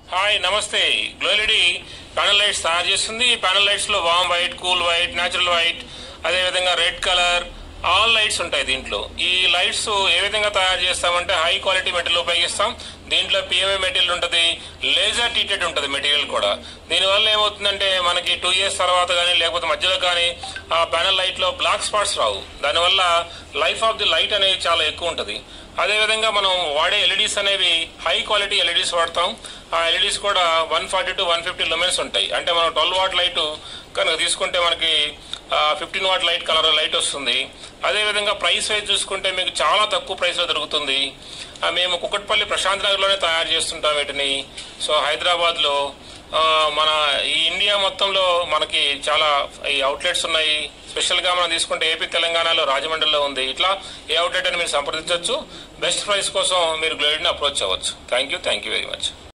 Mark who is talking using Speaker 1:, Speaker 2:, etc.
Speaker 1: hi నమస్తే గ్లోలిడి panel lights తయారు చేస్తుంది ఈ ప్యానల్ లైట్స్ లో warm white cool white natural white అదేవిధంగా రెడ్ కలర్ ఆల్ లైట్స్ ఉంటాయి దీంట్లో ఈ లైట్స్ ఏ విధంగా తయారు చేస్తామంటే హై క్వాలిటీ మెటీరియల్ ఉపయోగిస్తాం దీంట్లో పిఎంఏ మెటీరియల్ ఉంటుంది లేజర్ ట్రీటెడ్ ఉంటుంది మెటీరియల్ కూడా దీనివల్ల ఏమవుతుందంటే మనకి టూ ఇయర్స్ తర్వాత కానీ లేకపోతే మధ్యలో కానీ ఆ ప్యానల్ లైట్లో బ్లాక్ స్పాట్స్ రావు దానివల్ల లైఫ్ ఆఫ్ ది లైట్ అనేది చాలా ఎక్కువ ఉంటుంది అదేవిధంగా మనం వాడే ఎల్ఈడీస్ అనేవి హై క్వాలిటీ ఎల్ఈడీస్ వాడతాం ఆ ఎల్ఈడీస్ కూడా one forty to one fifty lumens ఉంటాయి అంటే మనం ట్వెల్వ్ వాట్ లైట్ కనుక తీసుకుంటే మనకి fifteen watt light colour light వస్తుంది అదేవిధంగా ప్రైస్ వైజ్ చూసుకుంటే మీకు చాలా తక్కువ ప్రైస్లో దొరుకుతుంది ఆ, మేము కుక్కట్పల్లి ప్రశాంత్ నగర్లోనే తయారు చేస్తుంటాం వీటిని సో హైదరాబాద్లో ఆ, మన ఈ ఇండియా మొత్తంలో మనకి చాలా ఈ అవుట్లెట్స్ ఉన్నాయి స్పెషల్గా మనం తీసుకుంటే ఏపీ తెలంగాణలో రాజమండ్రిలో ఉంది ఇట్లా ఏ అవుట్లెట్ అని మీరు సంప్రదించవచ్చు బెస్ట్ ప్రైస్ కోసం మీరు గ్లోయిడ్ని అప్రోచ్ అవ్వచ్చు thank you thank you very much